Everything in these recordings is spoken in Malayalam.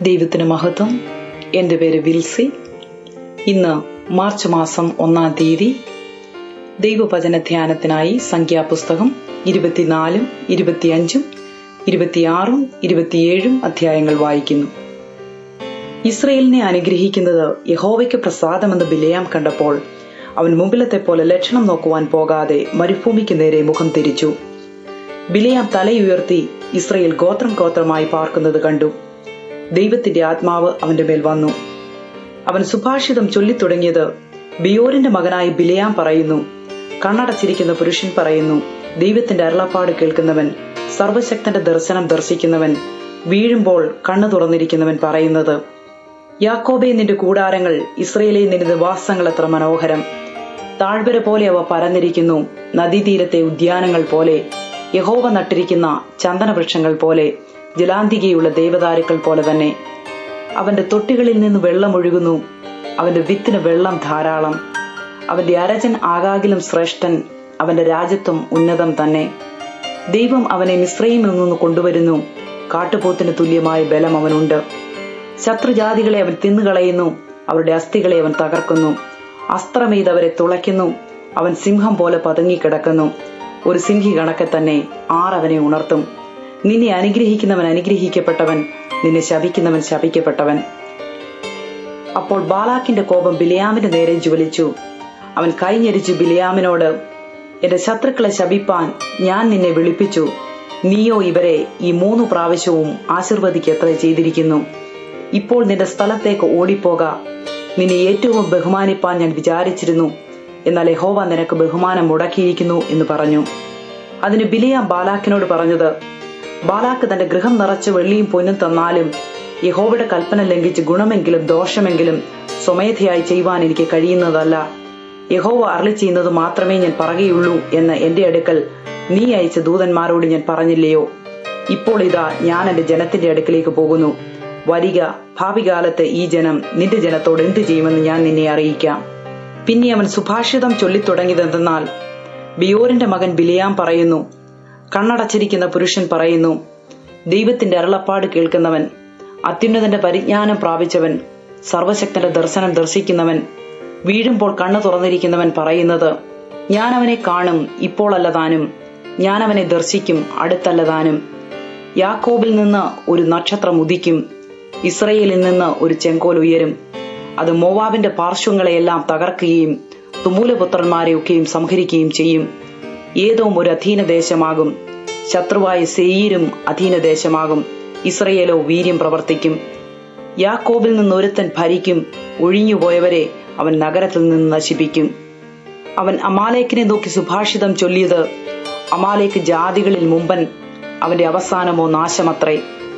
ദൈവത്തിന് മഹത്വം എൻ്റെ പേര് വിൽസി ഇന്ന് മാർച്ച് മാസം ഒന്നാം തീയതി ദൈവവചന ധ്യാനത്തിനായി സംഖ്യാപുസ്തകം ഇരുപത്തിനാലും ഇരുപത്തിയഞ്ചും ഇരുപത്തിയാറും ഇരുപത്തിയേഴും അധ്യായങ്ങൾ വായിക്കുന്നു ഇസ്രയേലിനെ അനുഗ്രഹിക്കുന്നത് യഹോവയ്ക്ക് പ്രസാദമെന്ന് ബിലയാം കണ്ടപ്പോൾ അവൻ മുമ്പിലത്തെ പോലെ ലക്ഷണം നോക്കുവാൻ പോകാതെ മരുഭൂമിക്ക് നേരെ മുഖം തിരിച്ചു ബിലയാം തലയുയർത്തി ഇസ്രയേൽ ഗോത്രം ഗോത്രമായി പാർക്കുന്നത് കണ്ടു ദൈവത്തിന്റെ ആത്മാവ് അവന്റെ മേൽ വന്നു അവൻ സുഭാഷിതം ചൊല്ലിത്തുടങ്ങിയത് ബിയോറിന്റെ മകനായി ബിലയാം പറയുന്നു കണ്ണടച്ചിരിക്കുന്ന പുരുഷൻ പറയുന്നു ദൈവത്തിന്റെ അരുളപ്പാട് കേൾക്കുന്നവൻ സർവശക്തന്റെ ദർശനം ദർശിക്കുന്നവൻ വീഴുമ്പോൾ കണ്ണു തുറന്നിരിക്കുന്നവൻ പറയുന്നത് യാക്കോബെ നിന്റെ കൂടാരങ്ങൾ ഇസ്രയേലിൽ നിന്റെ നിവാസങ്ങൾ എത്ര മനോഹരം താഴ്വര പോലെ അവ പരന്നിരിക്കുന്നു നദീതീരത്തെ ഉദ്യാനങ്ങൾ പോലെ യഹോവ നട്ടിരിക്കുന്ന ചന്ദനവൃക്ഷങ്ങൾ പോലെ ജലാന്തികയുള്ള ദേവദാരുക്കൾ പോലെ തന്നെ അവന്റെ തൊട്ടികളിൽ നിന്ന് വെള്ളം ഒഴുകുന്നു അവന്റെ വിത്തിന് വെള്ളം ധാരാളം അവന്റെ അരജൻ ആകാകിലും ശ്രേഷ്ഠൻ അവന്റെ രാജ്യത്വം ഉന്നതം തന്നെ ദൈവം അവനെ മിശ്രയിൽ നിന്ന് കൊണ്ടുവരുന്നു കാട്ടുപോത്തിന് തുല്യമായ ബലം അവനുണ്ട് ശത്രുജാതികളെ അവൻ തിന്നുകളയുന്നു അവരുടെ അസ്ഥികളെ അവൻ തകർക്കുന്നു അസ്ത്രമെയ്തവരെ തുളയ്ക്കുന്നു അവൻ സിംഹം പോലെ പതുങ്ങിക്കിടക്കുന്നു ഒരു സിംഹി കണക്കെ തന്നെ ആറവനെ ഉണർത്തും നിന്നെ അനുഗ്രഹിക്കുന്നവൻ അനുഗ്രഹിക്കപ്പെട്ടവൻ നിന്നെ ശപിക്കുന്നവൻ ശപിക്കപ്പെട്ടവൻ അപ്പോൾ ബാലാക്കിന്റെ കോപം ബിലിയാമിന്റെ നേരെ ജ്വലിച്ചു അവൻ കൈഞ്ഞരിച്ചു ബിലിയാമിനോട് എന്റെ ശത്രുക്കളെ ശപിപ്പാൻ ഞാൻ നിന്നെ വിളിപ്പിച്ചു നീയോ ഇവരെ ഈ മൂന്ന് പ്രാവശ്യവും ആശീർവദിക്കത്ര ചെയ്തിരിക്കുന്നു ഇപ്പോൾ നിന്റെ സ്ഥലത്തേക്ക് ഓടിപ്പോക നിന്നെ ഏറ്റവും ബഹുമാനിപ്പാൻ ഞാൻ വിചാരിച്ചിരുന്നു എന്നാൽ യഹോവ നിനക്ക് ബഹുമാനം മുടക്കിയിരിക്കുന്നു എന്ന് പറഞ്ഞു അതിന് ബിലിയാം ബാലാക്കിനോട് പറഞ്ഞത് ബാലാക്ക് തന്റെ ഗൃഹം നിറച്ച് വെള്ളിയും പൊന്നും തന്നാലും യഹോവയുടെ കൽപ്പന ലംഘിച്ച് ഗുണമെങ്കിലും ദോഷമെങ്കിലും സ്വമേധയായി ചെയ്യുവാൻ എനിക്ക് കഴിയുന്നതല്ല യഹോവ അരളി ചെയ്യുന്നത് മാത്രമേ ഞാൻ പറയുകയുള്ളൂ എന്ന് എന്റെ അടുക്കൽ നീ അയച്ച ദൂതന്മാരോട് ഞാൻ പറഞ്ഞില്ലയോ ഇപ്പോൾ ഇതാ ഞാൻ എന്റെ ജനത്തിന്റെ അടുക്കലേക്ക് പോകുന്നു വരിക ഭാവികാലത്ത് ഈ ജനം നിന്റെ ജനത്തോട് എന്തു ചെയ്യുമെന്ന് ഞാൻ നിന്നെ അറിയിക്കാം പിന്നെ അവൻ സുഭാഷിതം ചൊല്ലിത്തുടങ്ങിയതെന്തെന്നാൽ ബിയോറിന്റെ മകൻ ബിലിയാം പറയുന്നു കണ്ണടച്ചിരിക്കുന്ന പുരുഷൻ പറയുന്നു ദൈവത്തിന്റെ അരുളപ്പാട് കേൾക്കുന്നവൻ അത്യുന്നതന്റെ പരിജ്ഞാനം പ്രാപിച്ചവൻ സർവശക്തന്റെ ദർശനം ദർശിക്കുന്നവൻ വീഴുമ്പോൾ കണ്ണു തുറന്നിരിക്കുന്നവൻ പറയുന്നത് ഞാൻ അവനെ കാണും ഇപ്പോൾ അല്ലതാനും ഞാൻ അവനെ ദർശിക്കും അടുത്തല്ലതാനും യാക്കോബിൽ നിന്ന് ഒരു നക്ഷത്രം ഉദിക്കും ഇസ്രയേലിൽ നിന്ന് ഒരു ചെങ്കോൽ ഉയരും അത് മോവാബിന്റെ പാർശ്വങ്ങളെയെല്ലാം തകർക്കുകയും തുമൂലപുത്രന്മാരെയൊക്കെയും സംഹരിക്കുകയും ചെയ്യും ഏതോ ഒരു അധീന ദേശമാകും ശത്രുവായ സെയീരും അധീന ദേശമാകും ഇസ്രയേലോ വീര്യം പ്രവർത്തിക്കും യാക്കോബിൽ നിന്ന് ഒരുത്തൻ ഭരിക്കും ഒഴിഞ്ഞുപോയവരെ അവൻ നഗരത്തിൽ നിന്ന് നശിപ്പിക്കും അവൻ അമാലേക്കിനെ നോക്കി സുഭാഷിതം ചൊല്ലിയത് അമാലേക്ക് ജാതികളിൽ മുമ്പൻ അവന്റെ അവസാനമോ നാശമത്രേ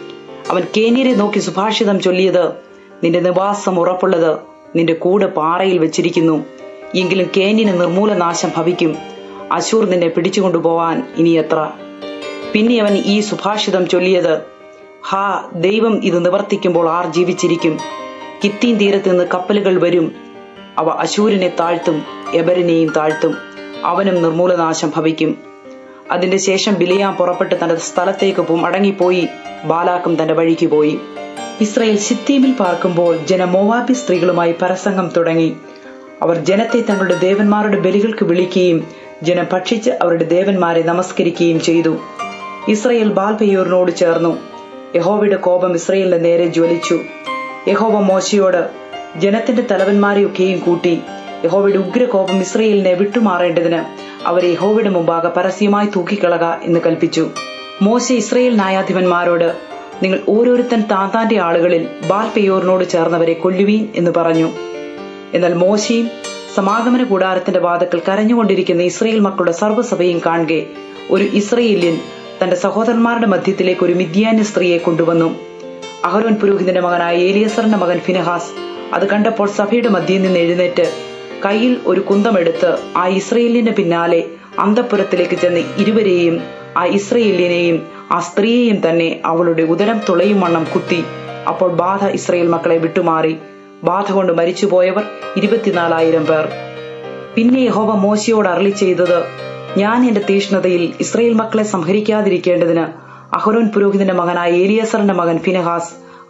അവൻ കേന്യരെ നോക്കി സുഭാഷിതം ചൊല്ലിയത് നിന്റെ നിവാസം ഉറപ്പുള്ളത് നിന്റെ കൂടെ പാറയിൽ വെച്ചിരിക്കുന്നു എങ്കിലും കേന്യന് നിർമൂലനാശം ഭവിക്കും അശൂർ നിന്നെ പിടിച്ചുകൊണ്ടുപോവാൻ ഇനി എത്ര പിന്നെ അവൻ ഈ സുഭാഷിതം ചൊല്ലിയത് ഹാ ദൈവം ഇത് നിവർത്തിക്കുമ്പോൾ ആർ ജീവിച്ചിരിക്കും കിത്തീൻ തീരത്ത് നിന്ന് കപ്പലുകൾ വരും അവ അശൂരിനെ താഴ്ത്തും എബരിനെയും താഴ്ത്തും അവനും നിർമൂലനാശം ഭവിക്കും അതിന്റെ ശേഷം ബിലിയാം പുറപ്പെട്ട് തന്റെ സ്ഥലത്തേക്ക് മടങ്ങിപ്പോയി ബാലാക്കും തന്റെ വഴിക്ക് പോയി ഇസ്രയേൽ സിത്തീമിൽ പാർക്കുമ്പോൾ ജന മോവാബി സ്ത്രീകളുമായി പരസംഗം തുടങ്ങി അവർ ജനത്തെ തങ്ങളുടെ ദേവന്മാരുടെ ബലികൾക്ക് വിളിക്കുകയും ജനം ഭക്ഷിച്ച് അവരുടെ ദേവന്മാരെ നമസ്കരിക്കുകയും ചെയ്തു ഇസ്രയേൽ ബാൽപെയ്യൂറിനോട് ചേർന്നു യഹോവയുടെ കോപം ഇസ്രയേലിന്റെ നേരെ ജ്വലിച്ചു യഹോവ മോശയോട് ജനത്തിന്റെ തലവന്മാരെയൊക്കെയും കൂട്ടി യഹോവയുടെ ഉഗ്രകോപം ഇസ്രയേലിനെ വിട്ടുമാറേണ്ടതിന് അവരെ യഹോവയുടെ മുമ്പാകെ പരസ്യമായി തൂക്കിക്കളക എന്ന് കൽപ്പിച്ചു മോശ ഇസ്രയേൽ ന്യായാധിപന്മാരോട് നിങ്ങൾ ഓരോരുത്തൻ താന്താന്റെ ആളുകളിൽ ബാൽപെയോറിനോട് ചേർന്നവരെ കൊല്ലുവീൻ എന്ന് പറഞ്ഞു എന്നാൽ മോശയും സമാഗമന കൂടാരത്തിന്റെ വാദക്കൽ കരഞ്ഞുകൊണ്ടിരിക്കുന്ന ഇസ്രയേൽ മക്കളുടെ സർവ്വസഭയും കാണുകെ ഒരു ഇസ്രയേല്യൻ തന്റെ സഹോദരന്മാരുടെ മധ്യത്തിലേക്ക് ഒരു മിഥ്യാന്യ സ്ത്രീയെ കൊണ്ടുവന്നു അഹരോൻ പുരോഹിതന്റെ മകനായ ഏലിയസറിന്റെ മകൻ ഫിനഹാസ് അത് കണ്ടപ്പോൾ സഭയുടെ മധ്യയിൽ നിന്ന് എഴുന്നേറ്റ് കയ്യിൽ ഒരു കുന്തമെടുത്ത് ആ ഇസ്രയേലിന്റെ പിന്നാലെ അന്തപുരത്തിലേക്ക് ചെന്ന് ഇരുവരെയും ആ ഇസ്രയേലിനെയും ആ സ്ത്രീയെയും തന്നെ അവളുടെ ഉദരം തുളയും വണ്ണം കുത്തി അപ്പോൾ ബാധ ഇസ്രയേൽ മക്കളെ വിട്ടുമാറി ബാധ കൊണ്ട് മരിച്ചുപോയവർ ഇരുപത്തിനാലായിരം പേർ പിന്നെ യഹോവ മോശയോട് അരളി ചെയ്തത് ഞാൻ എന്റെ തീഷ്ണതയിൽ ഇസ്രയേൽ മക്കളെ സംഹരിക്കാതിരിക്കേണ്ടതിന് അഹരോൻ പുരോഹിതന്റെ മകനായ ഏലിയസറിന്റെ മകൻ ഫിനഹാസ്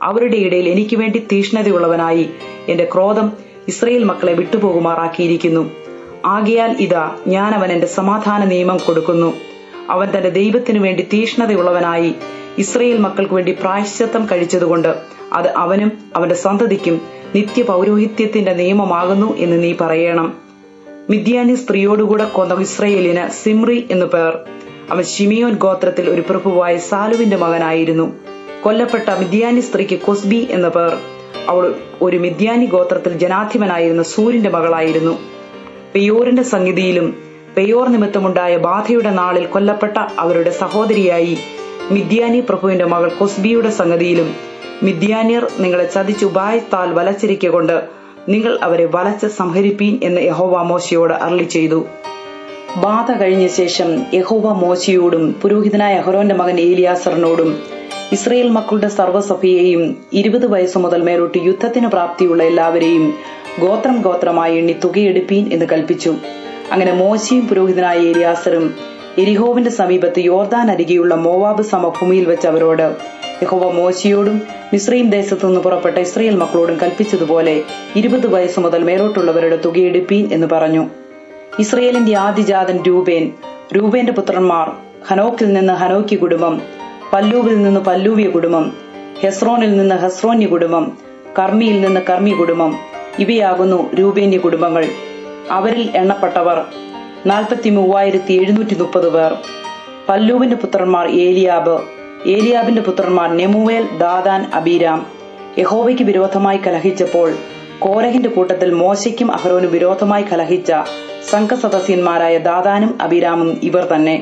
അവരുടെ ഇടയിൽ എനിക്ക് വേണ്ടി തീഷ്ണതയുള്ളവനായി എന്റെ ക്രോധം ഇസ്രയേൽ മക്കളെ വിട്ടുപോകുമാറാക്കിയിരിക്കുന്നു ആകയാൽ ഇതാ ഞാൻ അവൻ എന്റെ സമാധാന നിയമം കൊടുക്കുന്നു അവൻ തന്റെ ദൈവത്തിനു വേണ്ടി തീഷ്ണതയുള്ളവനായി ഇസ്രയേൽ മക്കൾക്ക് വേണ്ടി പ്രായശ്ചത്തം കഴിച്ചതുകൊണ്ട് അത് അവനും അവന്റെ സന്തതിക്കും നിത്യ പൗരോഹിത്യത്തിന്റെ നിയമമാകുന്നു എന്ന് നീ പറയണം മിദ്യാനി സ്ത്രീയോടുകൂടെ കൊന്ന ഇസ്രയേലിന് സിമ്രി എന്നു പേർ അവൻ ഷിമിയോൻ ഗോത്രത്തിൽ ഒരു പ്രഭുവായ സാലുവിന്റെ മകനായിരുന്നു കൊല്ലപ്പെട്ട മിദ്യാനി സ്ത്രീക്ക് കൊസ്ബി എന്ന പേർ അവൾ ഒരു മിദ്യാനി ഗോത്രത്തിൽ ജനാധിപനായിരുന്ന സൂര്യന്റെ മകളായിരുന്നു പെയോറിന്റെ സംഗതിയിലും പെയോർ നിമിത്തമുണ്ടായ ബാധയുടെ നാളിൽ കൊല്ലപ്പെട്ട അവരുടെ സഹോദരിയായി മിദ്യാനി പ്രഭുവിന്റെ മകൾ കൊസ്ബിയുടെ സംഗതിയിലും മിദ്യാനിയർ നിങ്ങളെ ചതിച്ച് ഉപായത്താൽ വലച്ചിരിക്കൊണ്ട് നിങ്ങൾ അവരെ വലച്ച് സംഹരിപ്പീൻ എന്ന് യഹോവ മോശയോട് അരളി ചെയ്തു ബാധ കഴിഞ്ഞ ശേഷം യഹോവ മോശയോടും പുരോഹിതനായ അഹ്റോന്റെ മകൻ ഏലിയാസറിനോടും ഇസ്രയേൽ മക്കളുടെ സർവ്വസഭയെയും ഇരുപത് വയസ്സു മുതൽ മേലോട്ട് യുദ്ധത്തിന് പ്രാപ്തിയുള്ള എല്ലാവരെയും ഗോത്രം ഗോത്രമായി എണ്ണി തുകയെടുപ്പീൻ എന്ന് കൽപ്പിച്ചു അങ്ങനെ മോശയും പുരോഹിതനായ ഏലിയാസറും എരിഹോവിന്റെ സമീപത്ത് യോർദാൻ അരികെയുള്ള മോവാബ് സമഭൂമിയിൽ വെച്ച് അവരോട് യഹോവ മോശയോടും മിശ്രയും ദേശത്തു നിന്ന് പുറപ്പെട്ട ഇസ്രയേൽ മക്കളോടും കൽപ്പിച്ചതുപോലെ ഇരുപത് വയസ്സു മുതൽ മേലോട്ടുള്ളവരുടെ തുകയെടുപ്പീൻ എന്ന് പറഞ്ഞു ഇസ്രയേലിന്റെ ആദിജാതൻ രൂപേൻ രൂപേന്റെ പുത്രന്മാർ ഹനോക്കിൽ നിന്ന് ഹനോക്കി കുടുംബം പല്ലൂവിൽ നിന്ന് പല്ലൂവിയ കുടുംബം ഹെസ്രോനിൽ നിന്ന് ഹെസ്രോന്യ കുടുംബം കർമ്മിയിൽ നിന്ന് കർമ്മി കുടുംബം ഇവയാകുന്നു രൂപേന്യ കുടുംബങ്ങൾ അവരിൽ എണ്ണപ്പെട്ടവർ നാൽപ്പത്തി മൂവായിരത്തി എഴുന്നൂറ്റി മുപ്പത് പേർ പല്ലൂവിന്റെ പുത്രന്മാർ ഏലിയാബ് ഏലിയാബിന്റെ പുത്രന്മാർ നെമുവേൽ ദാദാൻ അബീരാം യഹോവയ്ക്ക് വിരോധമായി കലഹിച്ചപ്പോൾ കോരഹിന്റെ കൂട്ടത്തിൽ മോശയ്ക്കും അഹരോനും വിരോധമായി കലഹിച്ച സംഘസദസ്യന്മാരായ ദാദാനും അബിരാമും ഇവർ തന്നെ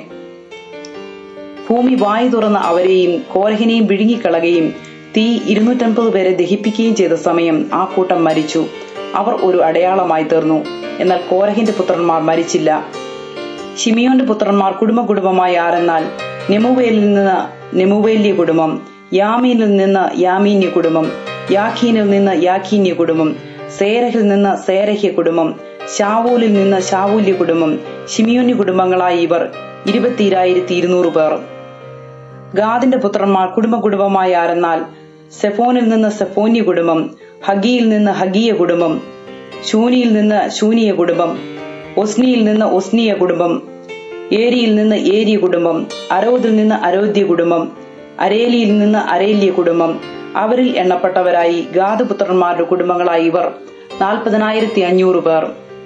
ഭൂമി വായു തുറന്ന അവരെയും കോരഹിനെയും വിഴുങ്ങിക്കളകയും തീ ഇരുന്നൂറ്റമ്പത് പേരെ ദഹിപ്പിക്കുകയും ചെയ്ത സമയം ആ കൂട്ടം മരിച്ചു അവർ ഒരു അടയാളമായി തീർന്നു എന്നാൽ കോരഹിന്റെ പുത്രന്മാർ മരിച്ചില്ല ഷിമിയോന്റെ പുത്രന്മാർ കുടുംബ കുടുംബമായി ആരെന്നാൽ നെമുവേലിൽ നിന്ന് നെമുവേല്യ കുടുംബം യാമീനിൽ നിന്ന് യാമീന്യ കുടുംബം യാഖീനിൽ നിന്ന് യാഖീന്യ കുടുംബം സേരഹിൽ നിന്ന് സേരഹ്യ കുടുംബം ഷാവൂലിൽ നിന്ന് ഷാവൂല്യ കുടുംബം ഷിമിയോന്യ കുടുംബങ്ങളായി ഇവർ ഇരുപത്തിരായിരത്തി ഇരുന്നൂറ് പേർ ഗാദിന്റെ പുത്രന്മാർ കുടുംബ കുടുംബമായി ആരെന്നാൽ സെഫോനിൽ നിന്ന് സെഫോന്യ കുടുംബം ഹഗിയിൽ നിന്ന് ഹഗീയ കുടുംബം ശൂനിയിൽ നിന്ന് ശൂനിയ കുടുംബം ഒസ്നിയിൽ നിന്ന് ഒസ്നിയ കുടുംബം ഏരിയിൽ നിന്ന് ഏരിയ കുടുംബം അരോദിൽ നിന്ന് അരോദ്യ കുടുംബം അരേലിയിൽ നിന്ന് അരേല്യ കുടുംബം അവരിൽ എണ്ണപ്പെട്ടവരായി ഗാദ് പുത്രന്മാരുടെ കുടുംബങ്ങളായി ഇവർ നാൽപ്പതിനായിരത്തി അഞ്ഞൂറ് പേർ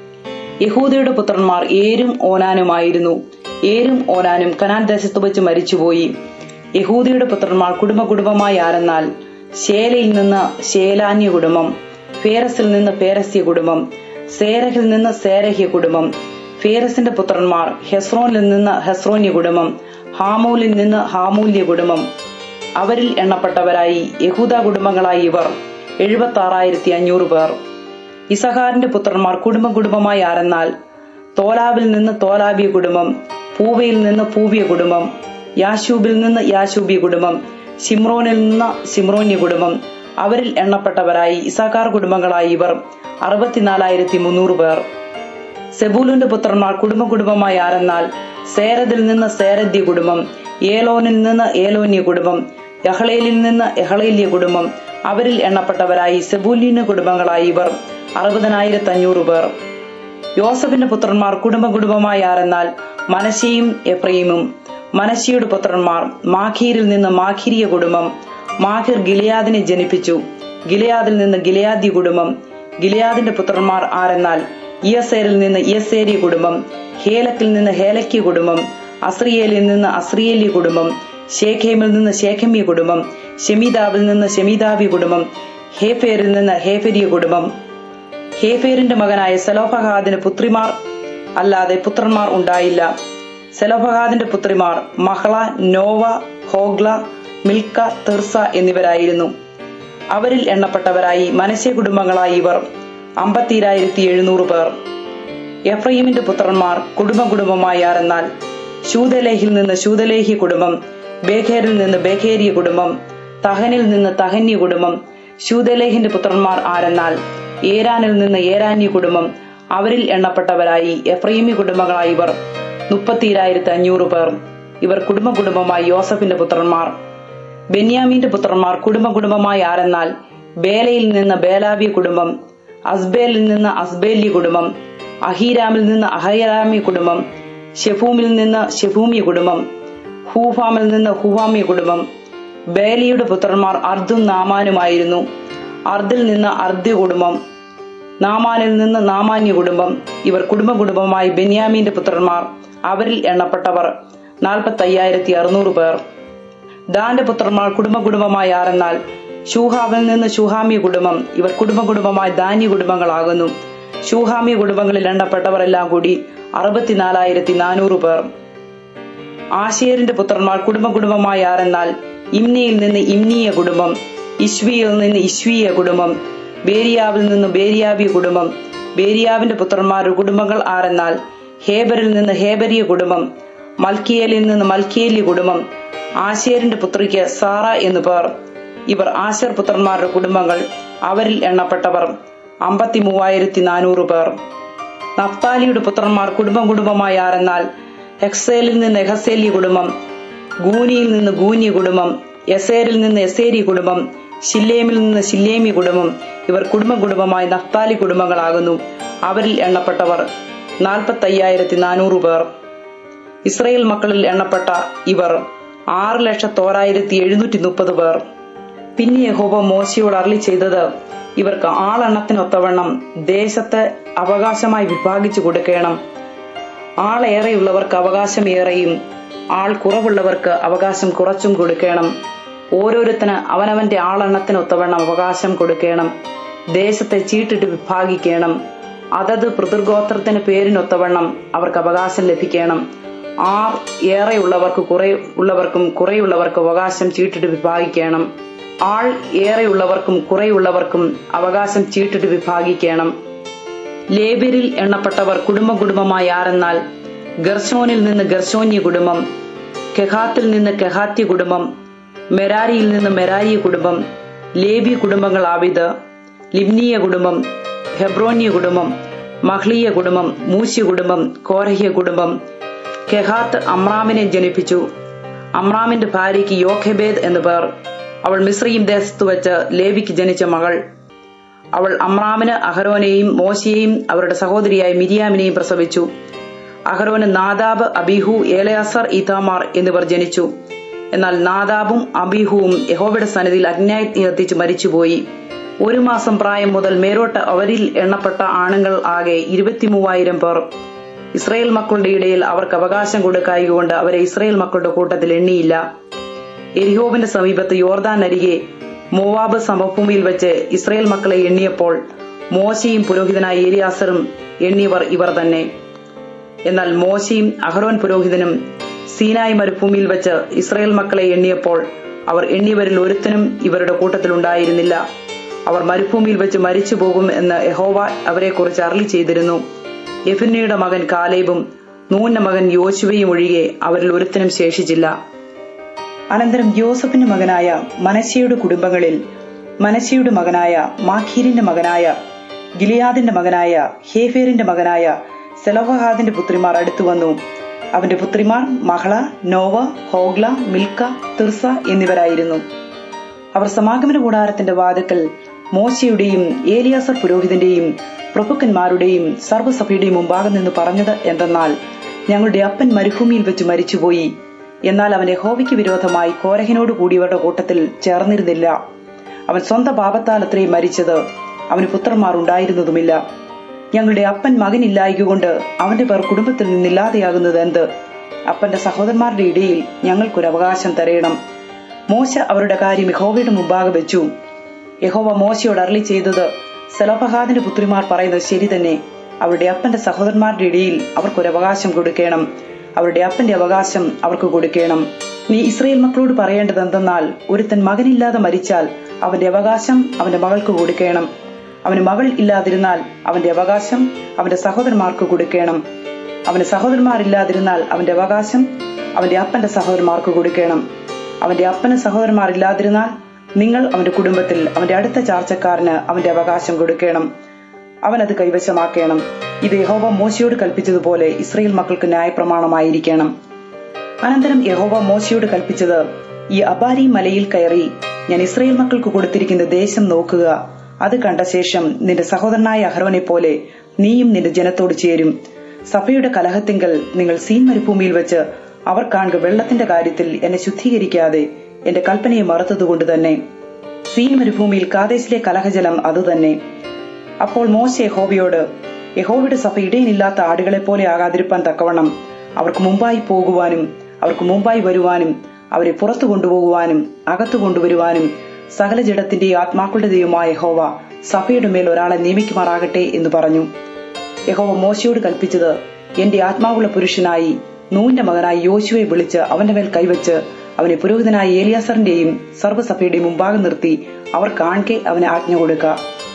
യഹൂദയുടെ പുത്രന്മാർ ഏരും ഓനാനുമായിരുന്നു ഏരും ഓനാനും കനാൻ ദേശത്ത് വെച്ച് മരിച്ചുപോയി യഹൂദിയുടെ പുത്രന്മാർ കുടുംബ കുടുംബമായി ആരെന്നാൽ ശേലയിൽ നിന്ന് ശേലാന്യ കുടുംബം ഫേരസിൽ നിന്ന് ഫേരസ്യ കുടുംബം സേരഹിൽ നിന്ന് സേരഹ്യ കുടുംബം ഫേരസിന്റെ പുത്രന്മാർ ഹെസ്രോനിൽ നിന്ന് ഹെസ്രോന്യ കുടുംബം ഹാമൂലിൽ നിന്ന് ഹാമൂല്യ കുടുംബം അവരിൽ എണ്ണപ്പെട്ടവരായി യഹൂദ കുടുംബങ്ങളായി ഇവർ എഴുപത്തി ആറായിരത്തി അഞ്ഞൂറ് പേർ ഇസഹാറിന്റെ പുത്രന്മാർ കുടുംബ കുടുംബമായി ആരെന്നാൽ തോലാബിൽ നിന്ന് തോലാബിയ കുടുംബം പൂവയിൽ നിന്ന് പൂവിയ കുടുംബം യാശൂബിൽ നിന്ന് യാശൂബിയ കുടുംബം ഷിമ്രോനിൽ നിന്ന് ഷിമ്രോന്യ കുടുംബം അവരിൽ എണ്ണപ്പെട്ടവരായി ഇസാക്കാർ കുടുംബങ്ങളായി ഇവർ അറുപത്തിനാലായിരത്തി മുന്നൂറ് പേർ സെബൂലുന്റെ പുത്രന്മാർ കുടുംബ കുടുംബമായി ആരെന്നാൽ സേരദിൽ നിന്ന് സേരദ്യ കുടുംബം ഏലോനിൽ നിന്ന് ഏലോന്യ കുടുംബം യഹളേലിൽ നിന്ന് യഹളേല്യ കുടുംബം അവരിൽ എണ്ണപ്പെട്ടവരായി സെബൂലിന് കുടുംബങ്ങളായി ഇവർ അറുപതിനായിരത്തി അഞ്ഞൂറ് പേർ യോസഫിന്റെ പുത്രന്മാർ കുടുംബ കുടുംബമായി ആരെന്നാൽ മനശയും എഫ്രൈമും മനശിയുടെ പുത്രന്മാർ മാഖീരിൽ നിന്ന് മാഖിരിയ കുടുംബം മാഹിർ ഗിലിയാദിനെ ജനിപ്പിച്ചു ഗിലിയാദിൽ നിന്ന് ഗിലിയാദി കുടുംബം ഗിലിയാദിന്റെ പുത്രന്മാർ ആരെന്നാൽ ഇയസേരിൽ നിന്ന് ഇയസേരിയ കുടുംബം ഹേലക്കിൽ നിന്ന് ഹേലക്കിയ കുടുംബം അസ്രിയേലിൽ നിന്ന് അസ്രിയേലി കുടുംബം ഷേഖേമിൽ നിന്ന് ഷേഖമ്യ കുടുംബം ഷെമീദാവിൽ നിന്ന് ഷെമീദാബി കുടുംബം ഹേഫേരിൽ നിന്ന് ഹേഫരിയ കുടുംബം ഹേഫേരിന്റെ മകനായ സെലോഫഹാദിന് പുത്രിമാർ അല്ലാതെ പുത്രന്മാർ ഉണ്ടായില്ല സെലോഫഹാദിന്റെ പുത്രിമാർ മഹള നോവ ഹോഗ്ല മിൽക്ക തിർസ എന്നിവരായിരുന്നു അവരിൽ എണ്ണപ്പെട്ടവരായി മനശ്ശെ കുടുംബങ്ങളായി ഇവർ അമ്പത്തിരായിരത്തി എഴുന്നൂറ് പേർ എഫ്രൈമിന്റെ പുത്രന്മാർ കുടുംബ കുടുംബമായി ആരെന്നാൽ ശൂതലേഹിൽ നിന്ന് ശൂതലേഹി കുടുംബം ബേഖേരിൽ നിന്ന് ബേഖേരിയ കുടുംബം തഹനിൽ നിന്ന് തഹന്യ കുടുംബം ശൂതലേഹിന്റെ പുത്രന്മാർ ആരെന്നാൽ ഏരാനിൽ നിന്ന് ഏരാന്യ കുടുംബം അവരിൽ എണ്ണപ്പെട്ടവരായി എഫ്രൈമി കുടുംബങ്ങളായി ഇവർ മുപ്പത്തിരായിരത്തി അഞ്ഞൂറ് പേർ ഇവർ കുടുംബ കുടുംബമായി യോസഫിന്റെ പുത്രന്മാർ ബെന്യാമീന്റെ പുത്രന്മാർ കുടുംബ കുടുംബമായി ആരെന്നാൽ ബേലയിൽ നിന്ന് ബേലാവി കുടുംബം അസ്ബേലിൽ നിന്ന് അസ്ബേലി കുടുംബം അഹീരാമിൽ നിന്ന് അഹീരാമി കുടുംബം ഷെഫൂമിൽ നിന്ന് ഷെഫൂമി കുടുംബം ഹൂഫാമിൽ നിന്ന് ഹുവാമി കുടുംബം ബേലിയുടെ പുത്രന്മാർ അർദും നാമാനുമായിരുന്നു അർദിൽ നിന്ന് അർദ്യ കുടുംബം നാമാനിൽ നിന്ന് നാമാന്യ കുടുംബം ഇവർ കുടുംബ കുടുംബമായി ബെന്യാമീന്റെ പുത്രന്മാർ അവരിൽ എണ്ണപ്പെട്ടവർ നാൽപ്പത്തി അയ്യായിരത്തി അറുന്നൂറ് പേർ ദാന്റെ പുത്രന്മാർ കുടുംബ കുടുംബമായി ആരെന്നാൽ ഷൂഹാമിൽ നിന്ന് ഷൂഹാമി കുടുംബം ഇവർ കുടുംബ കുടുംബമായി ധാന്യ കുടുംബങ്ങളാകുന്നു ഷൂഹാമി കുടുംബങ്ങളിൽ എണ്ണപ്പെട്ടവർ എല്ലാം കൂടി അറുപത്തിനാലായിരത്തി നാനൂറ് പേർ ആശേരിന്റെ പുത്രന്മാർ കുടുംബ കുടുംബമായി ആരെന്നാൽ ഇമ്നിയിൽ നിന്ന് ഇമ്നീയ കുടുംബം ഇശ്വിയിൽ നിന്ന് ഇശ്വീയ കുടുംബം ബേരിയാവിൽ നിന്ന് ബേരിയാബി കുടുംബം ബേരിയാവിന്റെ പുത്രന്മാരുടെ കുടുംബങ്ങൾ ആരെന്നാൽ ഹേബറിൽ നിന്ന് ഹേബരിയ കുടുംബം മൽക്കിയേലിൽ നിന്ന് മൽക്കിയേലി കുടുംബം ആശേരിന്റെ പുത്രിക്ക് സാറ എന്നു പേർ ഇവർ ആശർ പുത്രന്മാരുടെ കുടുംബങ്ങൾ അവരിൽ എണ്ണപ്പെട്ടവർ അമ്പത്തി മൂവായിരത്തി നാനൂറ് പേർ നഫ്താലിയുടെ പുത്രന്മാർ കുടുംബം കുടുംബമായി ആരെന്നാൽ ഹെക്സേലിൽ നിന്ന് എഹസേലി കുടുംബം ഗൂനിയിൽ നിന്ന് ഗൂനി കുടുംബം യസേരിൽ നിന്ന് യസേരി കുടുംബം ഷില്ലേമിൽ നിന്ന് ഷില്ലേമി കുടുംബം ഇവർ കുടുംബ കുടുംബമായി നഫ്താലി കുടുംബങ്ങളാകുന്നു അവരിൽ എണ്ണപ്പെട്ടവർ നാൽപ്പത്തി അയ്യായിരത്തി നാനൂറ് പേർ ഇസ്രയേൽ മക്കളിൽ എണ്ണപ്പെട്ട ഇവർ ആറ് ലക്ഷത്തോരായിരത്തി എഴുന്നൂറ്റി മുപ്പത് പേർ പിന്നെ യഹോബ മോശയോട് അരളി ചെയ്തത് ഇവർക്ക് ആളെണ്ണത്തിനൊത്തവണ്ണം ദേശത്തെ അവകാശമായി വിഭാഗിച്ചു കൊടുക്കണം ആളേറെയുള്ളവർക്ക് അവകാശം ഏറെയും ആൾ കുറവുള്ളവർക്ക് അവകാശം കുറച്ചും കൊടുക്കണം ഓരോരുത്തന് അവനവന്റെ ആളെണ്ണത്തിനൊത്തവണ്ണം അവകാശം കൊടുക്കണം ദേശത്തെ ചീട്ടിട്ട് വിഭാഗിക്കണം അതത് പിതൃഗോത്രത്തിന് പേരിനൊത്തവണ്ണം അവർക്ക് അവകാശം ലഭിക്കണം ആർ ഏറെയുള്ളവർക്ക് കുറെ ഉള്ളവർക്കും കുറെയുള്ളവർക്ക് അവകാശം ചീട്ടിട്ട് വിഭാഗിക്കണം ആൾ ഏറെയുള്ളവർക്കും കുറെയുള്ളവർക്കും അവകാശം ചീട്ടിട്ട് വിഭാഗിക്കണം ലേബിരിൽ എണ്ണപ്പെട്ടവർ കുടുംബ കുടുംബമായി ആരെന്നാൽ ഗർശോനിൽ നിന്ന് ഗർശോന്യ കുടുംബം കെഹാത്തിൽ നിന്ന് കെഹാത്യ കുടുംബം മെരാരിയിൽ നിന്ന് മെരാരി കുടുംബം ലേബി കുടുംബങ്ങൾ ആവിത് ലിബ്നീയ കുടുംബം ഹെബ്രോന്യ കുടുംബം മഹ്ലിയ കുടുംബം മൂശ്യ കുടുംബം കോരഹ്യ കുടുംബം കെഹാത്ത് അമ്രാമിനെ ജനിപ്പിച്ചു അമ്രാമിന്റെ ഭാര്യയ്ക്ക് യോഖെബേദ് എന്നു പേർ അവൾ മിശ്രീം ദേശത്ത് വെച്ച് ലേബിക്ക് ജനിച്ച മകൾ അവൾ അമ്രാമിന് അഹരോനെയും മോശയെയും അവരുടെ സഹോദരിയായ മിരിയാമിനെയും പ്രസവിച്ചു അഹരോന് നാദാബ് അബിഹു ഏലയാസർ ഈതാമാർ എന്നിവർ ജനിച്ചു എന്നാൽ നാദാബും അബിഹുവും യഹോവയുടെ സന്നിധിയിൽ അഗ്നായി എത്തിച്ച് മരിച്ചുപോയി ഒരു മാസം പ്രായം മുതൽ മേലോട്ട് അവരിൽ എണ്ണപ്പെട്ട ആണുങ്ങൾ ആകെ ഇരുപത്തിമൂവായിരം പേർ ഇസ്രയേൽ മക്കളുടെ ഇടയിൽ അവർക്ക് അവകാശം കൊടുക്കായകൊണ്ട് അവരെ ഇസ്രയേൽ മക്കളുടെ കൂട്ടത്തിൽ എണ്ണിയില്ല എരിഹോവിന്റെ സമീപത്ത് യോർദാൻ അരികെ മോവാബ് സമഭൂമിയിൽ വെച്ച് ഇസ്രയേൽ മക്കളെ എണ്ണിയപ്പോൾ മോശയും പുരോഹിതനായ ഏലിയാസറും എണ്ണിയവർ ഇവർ തന്നെ എന്നാൽ മോശയും അഹ്റോൻ പുരോഹിതനും സീനായ് മരുഭൂമിയിൽ വെച്ച് ഇസ്രയേൽ മക്കളെ എണ്ണിയപ്പോൾ അവർ എണ്ണിയവരിൽ ഒരുത്തനും ഇവരുടെ കൂട്ടത്തിലുണ്ടായിരുന്നില്ല അവർ മരുഭൂമിയിൽ വെച്ച് മരിച്ചു പോകും എന്ന് യഹോവ അവരെക്കുറിച്ച് അരളി ചെയ്തിരുന്നു യഫുന്നയുടെ മകൻ കാലേബും നൂന്റെ മകൻ യോശുവയും ഒഴികെ അവരിൽ ഒരുത്തനും ശേഷിച്ചില്ല അനന്തരം യോസഫിന്റെ മകനായ മനശയുടെ കുടുംബങ്ങളിൽ മനശയുടെ മകനായ മാഖീരിന്റെ മകനായ ഗിലിയാദിന്റെ മകനായ ഹേഫേറിന്റെ മകനായ സെലോഫഹാദിന്റെ പുത്രിമാർ അടുത്തു വന്നു അവന്റെ പുത്രിമാർ മഹള നോവ ഹോഗ്ല മിൽക്ക തിർസ എന്നിവരായിരുന്നു അവർ സമാഗമന കൂടാരത്തിന്റെ വാതിക്കൽ മോശയുടെയും ഏലിയാസർ പുരോഹിതന്റെയും പ്രഭുക്കന്മാരുടെയും സർവ്വസഭയുടെയും മുമ്പാകെ നിന്ന് പറഞ്ഞത് എന്തെന്നാൽ ഞങ്ങളുടെ അപ്പൻ മരുഭൂമിയിൽ വെച്ച് മരിച്ചുപോയി എന്നാൽ അവൻ യഹോവയ്ക്ക് വിരോധമായി കോരഹിനോട് കൂടിയവരുടെ കൂട്ടത്തിൽ ചേർന്നിരുന്നില്ല അവൻ സ്വന്തം പാപത്താൽ അത്രയും മരിച്ചത് അവന് പുത്രന്മാർ ഉണ്ടായിരുന്നതുമില്ല ഞങ്ങളുടെ അപ്പൻ മകനില്ലായകൊണ്ട് അവന്റെ പേർ കുടുംബത്തിൽ നിന്നില്ലാതെയാകുന്നത് എന്ത് അപ്പന്റെ സഹോദരന്മാരുടെ ഇടയിൽ ഞങ്ങൾക്കൊരു അവകാശം തരയണം മോശ അവരുടെ കാര്യം യഹോവയുടെ മുമ്പാകെ വെച്ചു യഹോവ മോശയോട് അരളി ചെയ്തത് സെലോഫഹാദിന്റെ പുത്രിമാർ പറയുന്നത് ശരി തന്നെ അവരുടെ അപ്പന്റെ സഹോദരന്മാരുടെ ഇടയിൽ അവർക്കൊരു അവകാശം കൊടുക്കണം അവരുടെ അപ്പന്റെ അവകാശം അവർക്ക് കൊടുക്കണം നീ ഇസ്രയേൽ മക്കളോട് പറയേണ്ടത് എന്തെന്നാൽ ഒരുത്തൻ മകനില്ലാതെ മരിച്ചാൽ അവന്റെ അവകാശം അവന്റെ മകൾക്ക് കൊടുക്കണം അവന് മകൾ ഇല്ലാതിരുന്നാൽ അവന്റെ അവകാശം അവന്റെ സഹോദരന്മാർക്ക് കൊടുക്കണം അവന് സഹോദരന്മാരില്ലാതിരുന്നാൽ അവന്റെ അവകാശം അവന്റെ അപ്പന്റെ സഹോദരന്മാർക്ക് കൊടുക്കണം അവന്റെ അപ്പന് സഹോദരന്മാരില്ലാതിരുന്നാൽ നിങ്ങൾ അവന്റെ കുടുംബത്തിൽ അവന്റെ അടുത്ത ചാർച്ചക്കാരന് അവന്റെ അവകാശം കൊടുക്കണം അവൻ അത് കൈവശമാക്കണം ഇത് യഹോവ മോശയോട് കൽപ്പിച്ചതുപോലെ ഇസ്രയേൽ മക്കൾക്ക് ന്യായപ്രമാണമായിരിക്കണം അനന്തരം യഹോവ മോശയോട് കൽപ്പിച്ചത് ഈ അബാരി മലയിൽ കയറി ഞാൻ ഇസ്രയേൽ മക്കൾക്ക് കൊടുത്തിരിക്കുന്ന ദേശം നോക്കുക അത് കണ്ട ശേഷം നിന്റെ സഹോദരനായ അഹ്റോനെ പോലെ നീയും നിന്റെ ജനത്തോട് ചേരും സഭയുടെ കലഹത്തിങ്കൽ നിങ്ങൾ സീൻ മരുഭൂമിയിൽ വെച്ച് അവർ കാണുക വെള്ളത്തിന്റെ കാര്യത്തിൽ എന്നെ ശുദ്ധീകരിക്കാതെ എന്റെ കൽപ്പനയെ മറുത്തതുകൊണ്ട് തന്നെ സീൻ മരുഭൂമിയിൽ കാദേശിലെ കലഹജലം അതുതന്നെ അപ്പോൾ മോശ യഹോവയോട് യഹോവയുടെ സഭ ഇടയിലില്ലാത്ത ആടുകളെ പോലെ ആകാതിരിപ്പാൻ തക്കവണ്ണം അവർക്ക് മുമ്പായി പോകുവാനും അവർക്ക് മുമ്പായി വരുവാനും അവരെ പുറത്തു കൊണ്ടുപോകുവാനും അകത്തു കൊണ്ടുവരുവാനും സകല ജഡത്തിന്റെ ആത്മാക്കളുടെ ദൈവമായ യഹോവ സഭയുടെ മേൽ ഒരാളെ നിയമിക്കുമാറാകട്ടെ എന്ന് പറഞ്ഞു യഹോവ മോശയോട് കൽപ്പിച്ചത് എന്റെ ആത്മാവുള്ള പുരുഷനായി നൂന്റെ മകനായി യോശുവെ വിളിച്ച് അവന്റെ മേൽ കൈവച്ച് അവനെ പുരോഹിതനായ ഏലിയാസറിന്റെയും സർവ്വസഭയുടെയും മുമ്പാകെ നിർത്തി അവർ കാൺകെ അവനെ ആജ്ഞ കൊടുക്ക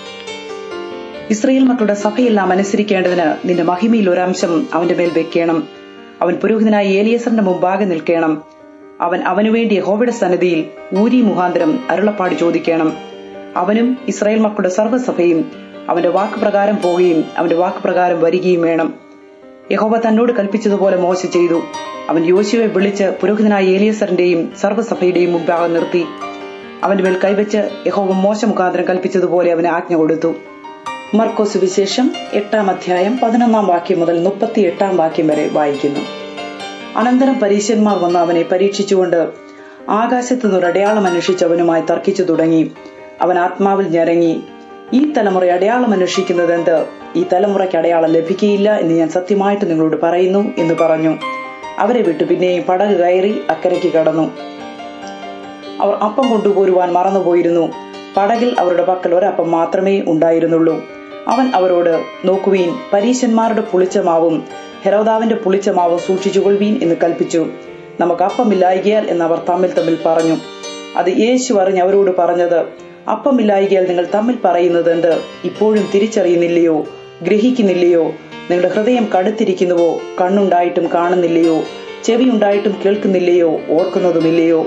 ഇസ്രയേൽ മക്കളുടെ സഭയെല്ലാം അനുസരിക്കേണ്ടതിന് നിന്റെ മഹിമയിൽ ഒരംശം അവന്റെ മേൽ വെക്കണം അവൻ പുരോഹിതനായ ഏലിയസറിന്റെ മുമ്പാകെ നിൽക്കണം അവൻ അവനു വേണ്ടി യഹോവയുടെ സന്നിധിയിൽ ഊരി മുഖാന്തരം അരുളപ്പാട് ചോദിക്കണം അവനും ഇസ്രായേൽ മക്കളുടെ സർവ്വസഭയും അവന്റെ വാക്കുപ്രകാരം പോവുകയും അവന്റെ വാക്കുപ്രകാരം വരികയും വേണം യഹോവ തന്നോട് കൽപ്പിച്ചതുപോലെ മോശ ചെയ്തു അവൻ യോശുവെ വിളിച്ച് പുരോഹിതനായ ഏലിയസറിന്റെയും സർവ്വസഭയുടെയും മുമ്പാകെ നിർത്തി അവന്റെ മേൽ കൈവച്ച് യഹോവ മോശ മുഖാന്തരം കൽപ്പിച്ചതുപോലെ അവന് ആജ്ഞ കൊടുത്തു മർക്കോസ് വിശേഷം എട്ടാം അധ്യായം പതിനൊന്നാം വാക്യം മുതൽ മുപ്പത്തി എട്ടാം വാക്യം വരെ വായിക്കുന്നു അനന്തരം പരീശന്മാർ വന്ന് അവനെ പരീക്ഷിച്ചുകൊണ്ട് ആകാശത്തു നിന്നൊരു അടയാളം അന്വേഷിച്ച് അവനുമായി തർക്കിച്ചു തുടങ്ങി അവൻ ആത്മാവിൽ ഞരങ്ങി ഈ തലമുറ അടയാളം അന്വേഷിക്കുന്നത് എന്ത് ഈ തലമുറയ്ക്ക് അടയാളം ലഭിക്കുകയില്ല എന്ന് ഞാൻ സത്യമായിട്ട് നിങ്ങളോട് പറയുന്നു എന്ന് പറഞ്ഞു അവരെ വിട്ടു പിന്നെയും പടക് കയറി അക്കരയ്ക്ക് കടന്നു അവർ അപ്പം കൊണ്ടുപോരുവാൻ മറന്നുപോയിരുന്നു പടകിൽ അവരുടെ പക്കൽ ഒരപ്പം മാത്രമേ ഉണ്ടായിരുന്നുള്ളൂ അവൻ അവരോട് നോക്കുവീൻ പരീശന്മാരുടെ പുളിച്ചമാവും ഹെരോദാവിന്റെ പുളിച്ചമാവും സൂക്ഷിച്ചുകൊള്ളുവീൻ എന്ന് കൽപ്പിച്ചു നമുക്ക് അപ്പമില്ലായികയാൽ എന്ന് അവർ തമ്മിൽ തമ്മിൽ പറഞ്ഞു അത് യേശു അറിഞ്ഞ് അവരോട് പറഞ്ഞത് അപ്പമില്ലായികയാൽ നിങ്ങൾ തമ്മിൽ പറയുന്നത് എന്ത് ഇപ്പോഴും തിരിച്ചറിയുന്നില്ലയോ ഗ്രഹിക്കുന്നില്ലയോ നിങ്ങളുടെ ഹൃദയം കടുത്തിരിക്കുന്നുവോ കണ്ണുണ്ടായിട്ടും കാണുന്നില്ലയോ ചെവി ഉണ്ടായിട്ടും കേൾക്കുന്നില്ലയോ ഓർക്കുന്നതുമില്ലയോ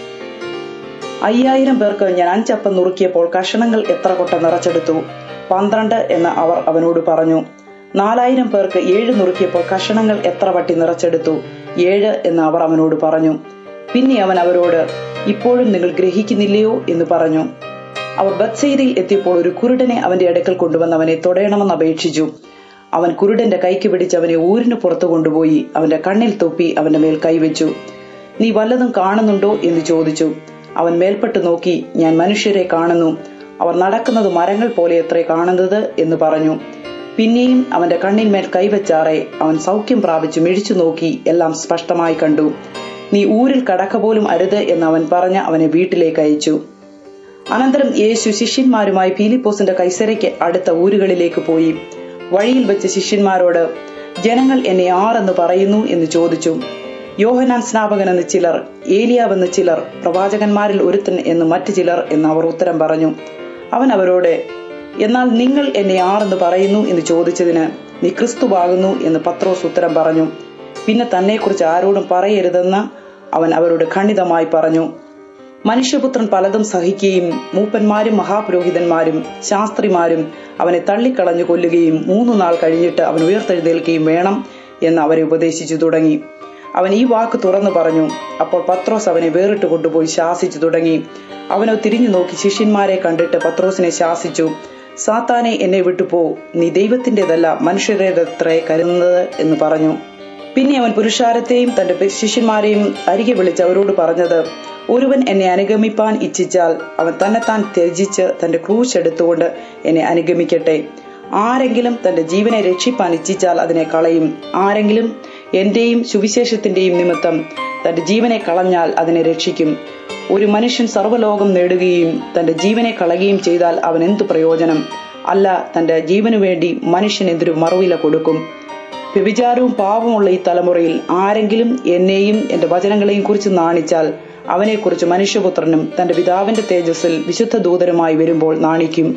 അയ്യായിരം പേർക്ക് ഞാൻ അഞ്ചപ്പം നുറുക്കിയപ്പോൾ കഷണങ്ങൾ എത്ര കൊട്ട നിറച്ചെടുത്തു പന്ത്രണ്ട് എന്ന് അവർ അവനോട് പറഞ്ഞു നാലായിരം പേർക്ക് ഏഴ് നുറുക്കിയപ്പോൾ കഷണങ്ങൾ എത്ര വട്ടി നിറച്ചെടുത്തു ഏഴ് എന്ന് അവർ അവനോട് പറഞ്ഞു പിന്നെ അവൻ അവരോട് ഇപ്പോഴും നിങ്ങൾ ഗ്രഹിക്കുന്നില്ലയോ എന്ന് പറഞ്ഞു അവർ ബത്സയിതയിൽ എത്തിയപ്പോൾ ഒരു കുരുടനെ അവന്റെ അടുക്കൽ കൊണ്ടുവന്ന് അവനെ തൊടയണമെന്ന് അപേക്ഷിച്ചു അവൻ കുരുടന്റെ കൈക്ക് പിടിച്ച് അവനെ ഊരിന് പുറത്തു കൊണ്ടുപോയി അവന്റെ കണ്ണിൽ തൊപ്പി അവന്റെ മേൽ കൈവച്ചു നീ വല്ലതും കാണുന്നുണ്ടോ എന്ന് ചോദിച്ചു അവൻ മേൽപ്പെട്ട് നോക്കി ഞാൻ മനുഷ്യരെ കാണുന്നു അവർ നടക്കുന്നത് മരങ്ങൾ പോലെ എത്ര കാണുന്നത് എന്ന് പറഞ്ഞു പിന്നെയും അവന്റെ കണ്ണിന്മേൽ കൈവച്ചാറെ അവൻ സൗഖ്യം പ്രാപിച്ചു മിഴിച്ചു നോക്കി എല്ലാം സ്പഷ്ടമായി കണ്ടു നീ ഊരിൽ കടക്ക പോലും അരുത് എന്ന് അവൻ പറഞ്ഞ് അവനെ വീട്ടിലേക്ക് അയച്ചു അനന്തരം യേശു ശിഷ്യന്മാരുമായി ഫിലിപ്പോസിന്റെ കൈസരയ്ക്ക് അടുത്ത ഊരുകളിലേക്ക് പോയി വഴിയിൽ വെച്ച് ശിഷ്യന്മാരോട് ജനങ്ങൾ എന്നെ ആരെന്ന് പറയുന്നു എന്ന് ചോദിച്ചു യോഹനാൻ സ്നാപകൻ എന്ന് ചിലർ ഏലിയാവെന്ന് ചിലർ പ്രവാചകന്മാരിൽ ഒരുത്തൻ എന്ന് മറ്റു ചിലർ എന്ന് അവർ ഉത്തരം പറഞ്ഞു അവൻ അവരോട് എന്നാൽ നിങ്ങൾ എന്നെ ആരെന്ന് പറയുന്നു എന്ന് ചോദിച്ചതിന് നീ ക്രിസ്തുവാകുന്നു എന്ന് പത്രോസ് ഉത്തരം പറഞ്ഞു പിന്നെ തന്നെക്കുറിച്ച് ആരോടും പറയരുതെന്ന് അവൻ അവരോട് ഖണ്ഡിതമായി പറഞ്ഞു മനുഷ്യപുത്രൻ പലതും സഹിക്കുകയും മൂപ്പന്മാരും മഹാപുരോഹിതന്മാരും ശാസ്ത്രിമാരും അവനെ തള്ളിക്കളഞ്ഞു കൊല്ലുകയും മൂന്നു നാൾ കഴിഞ്ഞിട്ട് അവൻ ഉയർത്തെഴുന്നേൽക്കുകയും വേണം എന്ന് അവരെ ഉപദേശിച്ചു തുടങ്ങി അവൻ ഈ വാക്ക് തുറന്നു പറഞ്ഞു അപ്പോൾ പത്രോസ് അവനെ വേറിട്ട് കൊണ്ടുപോയി ശാസിച്ചു തുടങ്ങി അവനോ തിരിഞ്ഞു നോക്കി ശിഷ്യന്മാരെ കണ്ടിട്ട് പത്രോസിനെ ശാസിച്ചു സാത്താനെ എന്നെ വിട്ടുപോ നീ ദൈവത്തിൻ്റെതല്ല മനുഷ്യരുടേതത്രേ കരുതുന്നത് എന്ന് പറഞ്ഞു പിന്നെ അവൻ പുരുഷാരത്തെയും തന്റെ ശിഷ്യന്മാരെയും അരികെ വിളിച്ച് അവരോട് പറഞ്ഞത് ഒരുവൻ എന്നെ അനുഗമിപ്പാൻ ഇച്ഛിച്ചാൽ അവൻ തന്നെത്താൻ ത്യജിച്ച് തന്റെ ക്രൂശ് എടുത്തുകൊണ്ട് എന്നെ അനുഗമിക്കട്ടെ ആരെങ്കിലും തന്റെ ജീവനെ രക്ഷിപ്പാൻ ഇച്ഛിച്ചാൽ അതിനെ കളയും ആരെങ്കിലും എന്റെയും സുവിശേഷത്തിന്റെയും നിമിത്തം തന്റെ ജീവനെ കളഞ്ഞാൽ അതിനെ രക്ഷിക്കും ഒരു മനുഷ്യൻ സർവ്വലോകം നേടുകയും തന്റെ ജീവനെ കളയുകയും ചെയ്താൽ അവൻ എന്തു പ്രയോജനം അല്ല തന്റെ ജീവനു വേണ്ടി മനുഷ്യൻ എന്തൊരു മറുവില കൊടുക്കും വ്യഭിചാരവും പാവമുള്ള ഈ തലമുറയിൽ ആരെങ്കിലും എന്നെയും എന്റെ വചനങ്ങളെയും കുറിച്ച് നാണിച്ചാൽ അവനെക്കുറിച്ച് മനുഷ്യപുത്രനും തന്റെ പിതാവിന്റെ തേജസ്സിൽ വിശുദ്ധ ദൂതരുമായി വരുമ്പോൾ നാണിക്കും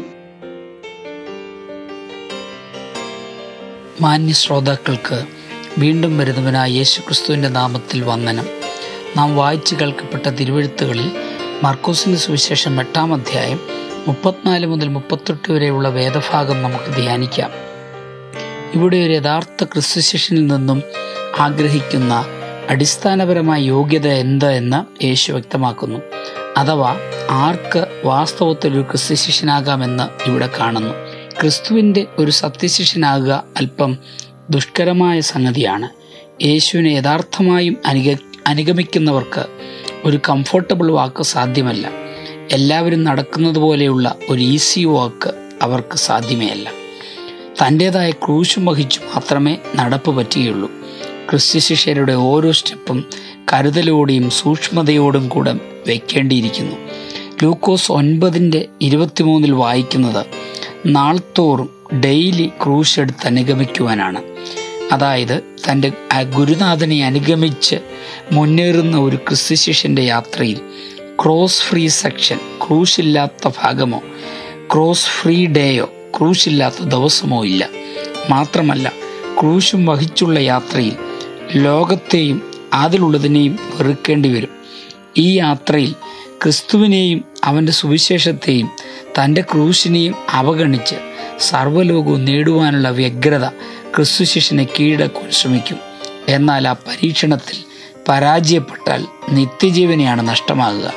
മാന്യ ശ്രോതാക്കൾക്ക് വീണ്ടും വരുന്നവനായ യേശുക്രിസ്തുവിൻ്റെ നാമത്തിൽ വന്ദനം നാം വായിച്ചു കേൾക്കപ്പെട്ട തിരുവഴുത്തുകളിൽ മർക്കോസിൻ്റെ സുവിശേഷം എട്ടാം അധ്യായം മുപ്പത്തിനാല് മുതൽ മുപ്പത്തെട്ട് വരെയുള്ള വേദഭാഗം നമുക്ക് ധ്യാനിക്കാം ഇവിടെ ഒരു യഥാർത്ഥ ക്രിസ്തുശിഷ്യനിൽ നിന്നും ആഗ്രഹിക്കുന്ന അടിസ്ഥാനപരമായ യോഗ്യത എന്ത് എന്ന് യേശു വ്യക്തമാക്കുന്നു അഥവാ ആർക്ക് വാസ്തവത്തിൽ ഒരു ക്രിസ്തുശിഷ്യനാകാമെന്ന് ഇവിടെ കാണുന്നു ക്രിസ്തുവിൻ്റെ ഒരു സത്യശിഷ്യനാകുക അല്പം ദുഷ്കരമായ സംഗതിയാണ് യേശുവിനെ യഥാർത്ഥമായും അനുഗ അനുഗമിക്കുന്നവർക്ക് ഒരു കംഫർട്ടബിൾ വാക്ക് സാധ്യമല്ല എല്ലാവരും നടക്കുന്നത് പോലെയുള്ള ഒരു ഈസി വാക്ക് അവർക്ക് സാധ്യമേ അല്ല തൻ്റെതായ ക്രൂശും വഹിച്ചു മാത്രമേ നടപ്പ് പറ്റുകയുള്ളൂ ക്രിസ്തു ശിഷ്യരുടെ ഓരോ സ്റ്റെപ്പും കരുതലോടെയും സൂക്ഷ്മതയോടും കൂടെ വയ്ക്കേണ്ടിയിരിക്കുന്നു ലൂക്കോസ് ഒൻപതിൻ്റെ ഇരുപത്തിമൂന്നിൽ വായിക്കുന്നത് നാൾത്തോറും ഡെയിലി ക്രൂശ് എടുത്ത് അനുഗമിക്കുവാനാണ് അതായത് തൻ്റെ ഗുരുനാഥനെ അനുഗമിച്ച് മുന്നേറുന്ന ഒരു ക്രിസ്തു ശിഷ്യൻ്റെ യാത്രയിൽ ക്രോസ് ഫ്രീ സെക്ഷൻ ക്രൂശില്ലാത്ത ഭാഗമോ ക്രോസ് ഫ്രീ ഡേയോ ക്രൂശില്ലാത്ത ദിവസമോ ഇല്ല മാത്രമല്ല ക്രൂശും വഹിച്ചുള്ള യാത്രയിൽ ലോകത്തെയും അതിലുള്ളതിനെയും വെറുക്കേണ്ടി വരും ഈ യാത്രയിൽ ക്രിസ്തുവിനെയും അവൻ്റെ സുവിശേഷത്തെയും തൻ്റെ ക്രൂശിനെയും അവഗണിച്ച് സർവ്വലോകവും നേടുവാനുള്ള വ്യഗ്രത ക്രിസ്തു ശിഷ്യനെ കീഴടക്കുവാൻ ശ്രമിക്കും എന്നാൽ ആ പരീക്ഷണത്തിൽ പരാജയപ്പെട്ടാൽ നിത്യജീവനെയാണ് നഷ്ടമാകുക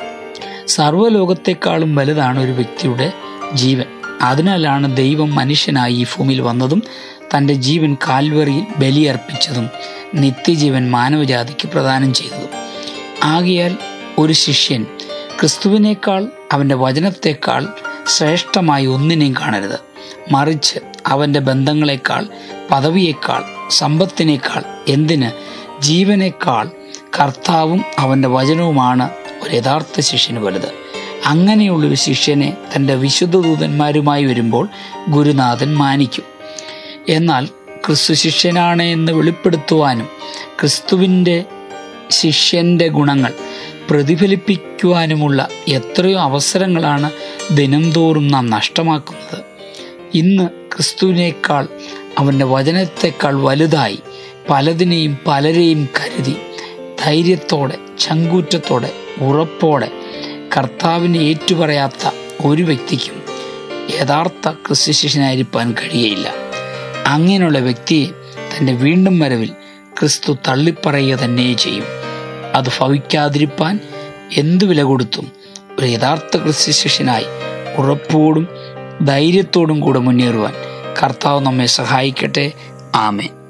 സർവ്വലോകത്തെക്കാളും വലുതാണ് ഒരു വ്യക്തിയുടെ ജീവൻ അതിനാലാണ് ദൈവം മനുഷ്യനായി ഈ ഭൂമിയിൽ വന്നതും തൻ്റെ ജീവൻ കാൽവറിയിൽ ബലിയർപ്പിച്ചതും നിത്യജീവൻ മാനവജാതിക്ക് പ്രദാനം ചെയ്തതും ആകിയാൽ ഒരു ശിഷ്യൻ ക്രിസ്തുവിനേക്കാൾ അവൻ്റെ വചനത്തെക്കാൾ ശ്രേഷ്ഠമായി ഒന്നിനെയും കാണരുത് മറിച്ച് അവൻ്റെ ബന്ധങ്ങളെക്കാൾ പദവിയേക്കാൾ സമ്പത്തിനേക്കാൾ എന്തിന് ജീവനേക്കാൾ കർത്താവും അവൻ്റെ വചനവുമാണ് ഒരു യഥാർത്ഥ ശിഷ്യന് വലുത് അങ്ങനെയുള്ളൊരു ശിഷ്യനെ തൻ്റെ വിശുദ്ധ ദൂതന്മാരുമായി വരുമ്പോൾ ഗുരുനാഥൻ മാനിക്കും എന്നാൽ ക്രിസ്തു ശിഷ്യനാണ് എന്ന് വെളിപ്പെടുത്തുവാനും ക്രിസ്തുവിൻ്റെ ശിഷ്യൻ്റെ ഗുണങ്ങൾ പ്രതിഫലിപ്പിക്കുവാനുമുള്ള എത്രയോ അവസരങ്ങളാണ് ദിനംതോറും നാം നഷ്ടമാക്കുന്നത് ഇന്ന് ക്രിസ്തുവിനേക്കാൾ അവൻ്റെ വചനത്തെക്കാൾ വലുതായി പലതിനെയും പലരെയും കരുതി ധൈര്യത്തോടെ ചങ്കൂറ്റത്തോടെ ഉറപ്പോടെ കർത്താവിനെ ഏറ്റുപറയാത്ത ഒരു വ്യക്തിക്കും യഥാർത്ഥ ക്രിസ്തു ശിഷ്യനായിരിക്കാൻ കഴിയയില്ല അങ്ങനെയുള്ള വ്യക്തിയെ തൻ്റെ വീണ്ടും വരവിൽ ക്രിസ്തു തള്ളിപ്പറയുക തന്നെ ചെയ്യും അത് ഭവിക്കാതിരിപ്പാൻ എന്തു വില കൊടുത്തും ഒരു യഥാർത്ഥ ക്രിസ്തു ശിഷ്യനായി ഉറപ്പോടും ധൈര്യത്തോടും കൂടെ മുന്നേറുവാൻ കർത്താവ് നമ്മെ സഹായിക്കട്ടെ ആമേൻ